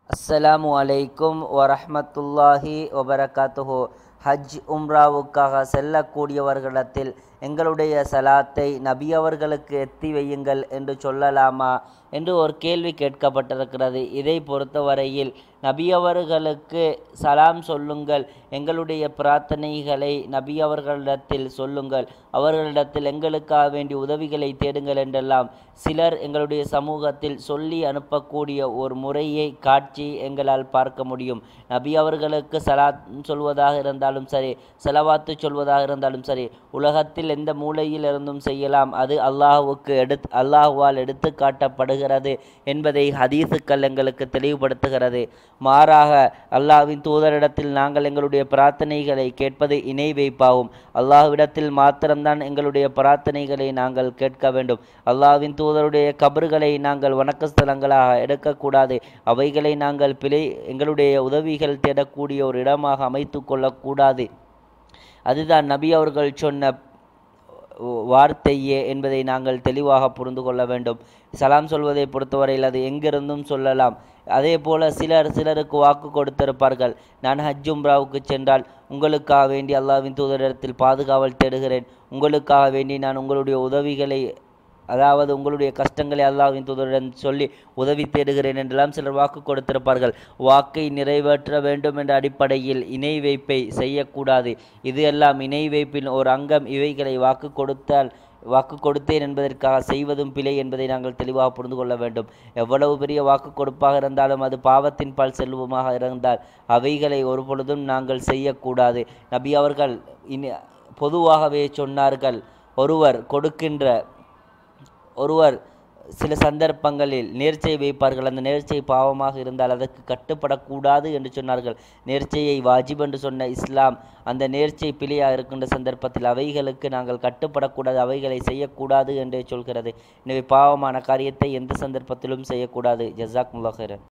அஸ்ஸலாமு அலைக்கும் வரஹ்மத்துல்லாஹி வபரகாத்துஹு ஹஜ் உம்ராவுக்காக செல்லக்கூடியவர்களிடத்தில் எங்களுடைய சலாத்தை நபி அவர்களுக்கு எத்தி வையுங்கள் என்று சொல்லலாமா என்று ஒரு கேள்வி கேட்கப்பட்டிருக்கிறது இதை பொறுத்தவரையில் நபி அவர்களுக்கு சலாம் சொல்லுங்கள் எங்களுடைய பிரார்த்தனைகளை நபி அவர்களிடத்தில் சொல்லுங்கள் அவர்களிடத்தில் எங்களுக்காக வேண்டிய உதவிகளை தேடுங்கள் என்றெல்லாம் சிலர் எங்களுடைய சமூகத்தில் சொல்லி அனுப்பக்கூடிய ஒரு முறையை காட்சி எங்களால் பார்க்க முடியும் நபி அவர்களுக்கு சலாத் சொல்வதாக இருந்தாலும் சரி செலவாத்து சொல்வதாக இருந்தாலும் சரி உலகத்தில் எந்த மூலையில் இருந்தும் செய்யலாம் அது அல்லாஹுவுக்கு எடுத் அல்லாஹுவால் எடுத்து காட்டப்படுகிறது என்பதை ஹதீஸுக்கள் எங்களுக்கு தெளிவுபடுத்துகிறது மாறாக அல்லாஹ்வின் தூதரிடத்தில் நாங்கள் எங்களுடைய பிரார்த்தனைகளை கேட்பது இணை வைப்பாகும் அல்லாஹ்விடத்தில் மாத்திரம்தான் எங்களுடைய பிரார்த்தனைகளை நாங்கள் கேட்க வேண்டும் அல்லாஹ்வின் தூதருடைய கபறுகளை நாங்கள் வணக்க ஸ்தலங்களாக எடுக்கக்கூடாது அவைகளை நாங்கள் பிழை எங்களுடைய உதவிகள் தேடக்கூடிய ஒரு இடமாக அமைத்து கொள்ளக்கூடாது அதுதான் நபி அவர்கள் சொன்ன வார்த்தையே என்பதை நாங்கள் தெளிவாக புரிந்து கொள்ள வேண்டும் சலாம் சொல்வதை பொறுத்தவரையில் அது எங்கிருந்தும் சொல்லலாம் அதே போல சிலர் சிலருக்கு வாக்கு கொடுத்திருப்பார்கள் நான் ஹஜ் உம்ராவுக்கு சென்றால் உங்களுக்காக வேண்டி அல்லாவின் தூதரிடத்தில் பாதுகாவல் தேடுகிறேன் உங்களுக்காக வேண்டி நான் உங்களுடைய உதவிகளை அதாவது உங்களுடைய கஷ்டங்களை அல்லாஹ்வின் தூதரிடம் சொல்லி உதவி தேடுகிறேன் என்றெல்லாம் சிலர் வாக்கு கொடுத்திருப்பார்கள் வாக்கை நிறைவேற்ற வேண்டும் என்ற அடிப்படையில் இணை வைப்பை செய்யக்கூடாது இது எல்லாம் இணை வைப்பின் ஒரு அங்கம் இவைகளை வாக்கு கொடுத்தால் வாக்கு கொடுத்தேன் என்பதற்காக செய்வதும் பிழை என்பதை நாங்கள் தெளிவாக புரிந்து கொள்ள வேண்டும் எவ்வளவு பெரிய வாக்கு கொடுப்பாக இருந்தாலும் அது பாவத்தின் பால் செல்வமாக இருந்தால் அவைகளை ஒரு பொழுதும் நாங்கள் செய்யக்கூடாது நபி அவர்கள் இனி பொதுவாகவே சொன்னார்கள் ஒருவர் கொடுக்கின்ற ஒருவர் சில சந்தர்ப்பங்களில் நேர்ச்சை வைப்பார்கள் அந்த நேர்ச்சை பாவமாக இருந்தால் அதற்கு கட்டுப்படக்கூடாது என்று சொன்னார்கள் நேர்ச்சையை வாஜிப் என்று சொன்ன இஸ்லாம் அந்த நேர்ச்சை பிழையாக இருக்கின்ற சந்தர்ப்பத்தில் அவைகளுக்கு நாங்கள் கட்டுப்படக்கூடாது அவைகளை செய்யக்கூடாது என்றே சொல்கிறது எனவே பாவமான காரியத்தை எந்த சந்தர்ப்பத்திலும் செய்யக்கூடாது ஜசாக் முல்லாஹரன்